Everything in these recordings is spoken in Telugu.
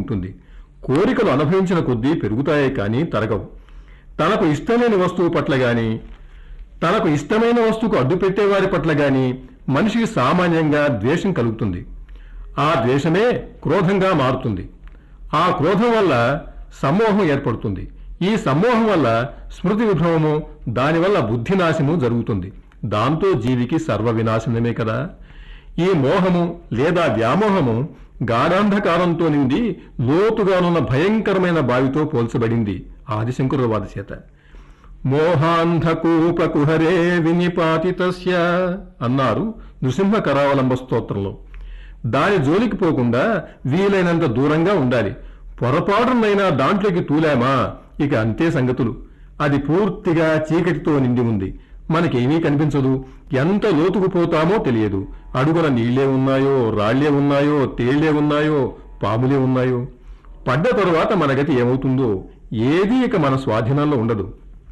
ఉంటుంది కోరికలు అనుభవించిన కొద్దీ పెరుగుతాయే కానీ తరగవు తనకు ఇష్టమైన వస్తువు పట్ల గాని తనకు ఇష్టమైన వస్తువుకు అడ్డు పెట్టేవారి పట్ల గాని మనిషికి సామాన్యంగా ద్వేషం కలుగుతుంది ఆ ద్వేషమే క్రోధంగా మారుతుంది ఆ క్రోధం వల్ల సమ్మోహం ఏర్పడుతుంది ఈ సమ్మోహం వల్ల స్మృతి విభ్రమము దానివల్ల బుద్ధినాశము జరుగుతుంది దాంతో జీవికి సర్వ వినాశనమే కదా ఈ మోహము లేదా వ్యామోహము గాఢాంధకారంతో నిండి లోతుగానున్న భయంకరమైన బావితో పోల్చబడింది ఆదిశంకరుల వారి చేత మోహాంధకూపకుహరే వినిపాతితస్య అన్నారు నృసింహ కరావలంబ స్తోత్రంలో దాని జోలికి పోకుండా వీలైనంత దూరంగా ఉండాలి పొరపాటునైనా దాంట్లోకి తూలామా ఇక అంతే సంగతులు అది పూర్తిగా చీకటితో నిండి ఉంది మనకేమీ కనిపించదు ఎంత లోతుకు పోతామో తెలియదు అడుగున నీళ్లే ఉన్నాయో రాళ్లే ఉన్నాయో తేళ్లే ఉన్నాయో పాములే ఉన్నాయో పడ్డ తరువాత మన గతి ఏమవుతుందో ఏదీ ఇక మన స్వాధీనంలో ఉండదు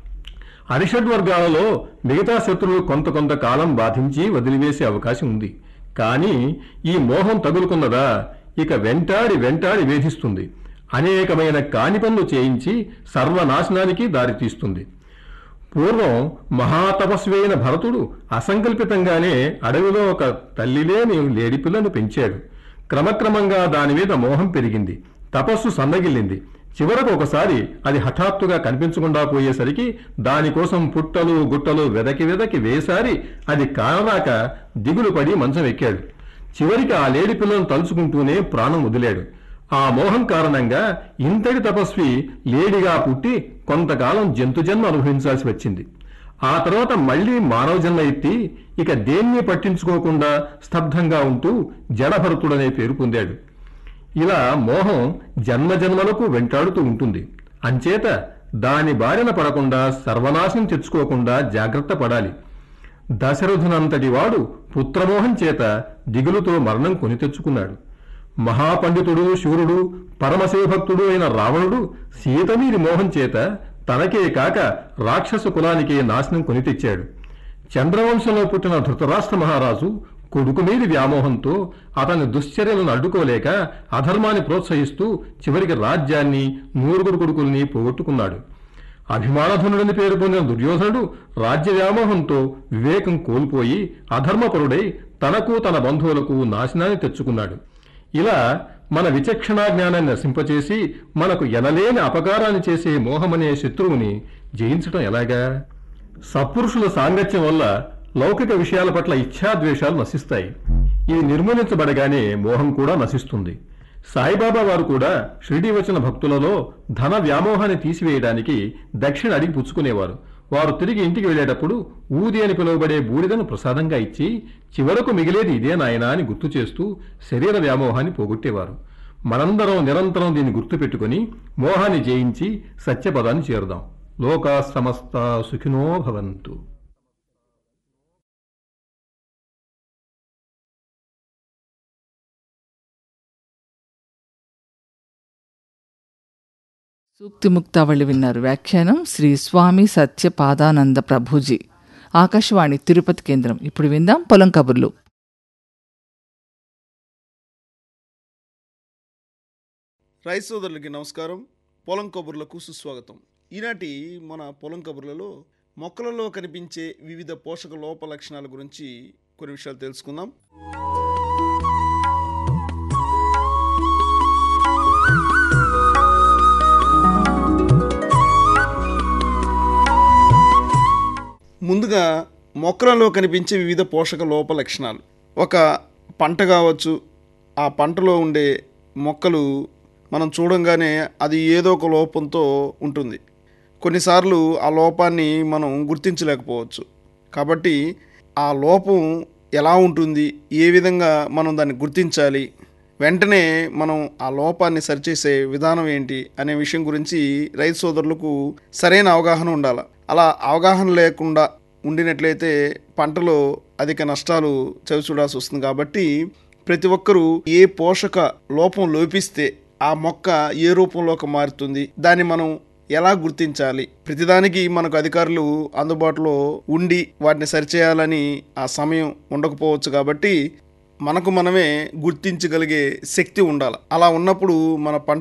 అరిషడ్ వర్గాలలో మిగతా శత్రువులు కొంత కొంత కాలం బాధించి వదిలివేసే అవకాశం ఉంది కానీ ఈ మోహం తగులుకున్నదా ఇక వెంటాడి వెంటాడి వేధిస్తుంది అనేకమైన కాని పనులు చేయించి సర్వనాశనానికి దారితీస్తుంది పూర్వం మహాతపస్వి అయిన భరతుడు అసంకల్పితంగానే అడవిలో ఒక తల్లిలేని లేడిపిల్లను పెంచాడు క్రమక్రమంగా దాని మీద మోహం పెరిగింది తపస్సు సన్నగిల్లింది చివరకు ఒకసారి అది హఠాత్తుగా కనిపించకుండా పోయేసరికి దానికోసం పుట్టలు గుట్టలు వెదకి వెదకి వేసారి అది కానరాక దిగులు పడి మంచం ఎక్కాడు చివరికి ఆ లేడి పిల్లను తలుచుకుంటూనే ప్రాణం వదిలాడు ఆ మోహం కారణంగా ఇంతటి తపస్వి లేడిగా పుట్టి కొంతకాలం జంతు జన్మ అనుభవించాల్సి వచ్చింది ఆ తర్వాత మళ్లీ మానవ జన్మ ఎత్తి ఇక దేన్ని పట్టించుకోకుండా స్తబ్దంగా ఉంటూ జడభరతుడనే పేరు పొందాడు ఇలా మోహం జన్మజన్మలకు వెంటాడుతూ ఉంటుంది అంచేత దాని బారిన పడకుండా సర్వనాశనం తెచ్చుకోకుండా జాగ్రత్త పడాలి దశరథునంతటి వాడు పుత్రమోహం చేత దిగులుతో మరణం కొని తెచ్చుకున్నాడు మహాపండితుడు శూరుడు పరమశివభక్తుడు అయిన రావణుడు సీతమీరి మోహం చేత తనకే కాక రాక్షస కులానికే నాశనం కొని తెచ్చాడు చంద్రవంశంలో పుట్టిన ధృతరాష్ట్ర మహారాజు కొడుకు మీది వ్యామోహంతో అతని దుశ్చర్యలను అడ్డుకోలేక అధర్మాన్ని ప్రోత్సహిస్తూ చివరికి రాజ్యాన్ని నూరుగురు కొడుకుల్ని పోగొట్టుకున్నాడు అభిమానధనుడని పేరు పొందిన దుర్యోధనుడు రాజ్య వ్యామోహంతో వివేకం కోల్పోయి అధర్మపరుడై తనకు తన బంధువులకు నాశనాన్ని తెచ్చుకున్నాడు ఇలా మన విచక్షణా జ్ఞానాన్ని నశింపచేసి మనకు ఎనలేని అపకారాన్ని చేసే మోహమనే శత్రువుని జయించటం ఎలాగా సత్పురుషుల సాంగత్యం వల్ల లౌకిక విషయాల పట్ల ఇచ్ఛాద్వేషాలు నశిస్తాయి ఇది నిర్మూలించబడగానే మోహం కూడా నశిస్తుంది సాయిబాబా వారు కూడా షిరిడి వచ్చిన భక్తులలో ధన వ్యామోహాన్ని తీసివేయడానికి దక్షిణ అడిగి పుచ్చుకునేవారు వారు తిరిగి ఇంటికి వెళ్ళేటప్పుడు ఊది అని పిలువబడే బూడిదను ప్రసాదంగా ఇచ్చి చివరకు మిగిలేది ఇదే నాయనా అని గుర్తు చేస్తూ శరీర వ్యామోహాన్ని పోగొట్టేవారు మనందరం నిరంతరం దీన్ని గుర్తుపెట్టుకుని మోహాన్ని జయించి సత్యపదాన్ని చేరుదాం లోకా సమస్త సుఖినో భవంతు సూక్తి ముక్తావళి విన్నారు వ్యాఖ్యానం శ్రీ స్వామి సత్యపాదానంద ప్రభుజీ ఆకాశవాణి తిరుపతి కేంద్రం ఇప్పుడు విందాం పొలం కబుర్లు రైతు సోదరులకి నమస్కారం పొలం కబుర్లకు సుస్వాగతం ఈనాటి మన పొలం కబుర్లలో మొక్కలలో కనిపించే వివిధ పోషక లోప లక్షణాల గురించి కొన్ని విషయాలు తెలుసుకుందాం ముందుగా మొక్కలలో కనిపించే వివిధ పోషక లోప లక్షణాలు ఒక పంట కావచ్చు ఆ పంటలో ఉండే మొక్కలు మనం చూడంగానే అది ఏదో ఒక లోపంతో ఉంటుంది కొన్నిసార్లు ఆ లోపాన్ని మనం గుర్తించలేకపోవచ్చు కాబట్టి ఆ లోపం ఎలా ఉంటుంది ఏ విధంగా మనం దాన్ని గుర్తించాలి వెంటనే మనం ఆ లోపాన్ని సరిచేసే విధానం ఏంటి అనే విషయం గురించి రైతు సోదరులకు సరైన అవగాహన ఉండాలి అలా అవగాహన లేకుండా ఉండినట్లయితే పంటలో అధిక నష్టాలు చవిచూడాల్సి వస్తుంది కాబట్టి ప్రతి ఒక్కరూ ఏ పోషక లోపం లోపిస్తే ఆ మొక్క ఏ రూపంలోకి మారుతుంది దాన్ని మనం ఎలా గుర్తించాలి ప్రతిదానికి మనకు అధికారులు అందుబాటులో ఉండి వాటిని సరిచేయాలని ఆ సమయం ఉండకపోవచ్చు కాబట్టి మనకు మనమే గుర్తించగలిగే శక్తి ఉండాలి అలా ఉన్నప్పుడు మన పంట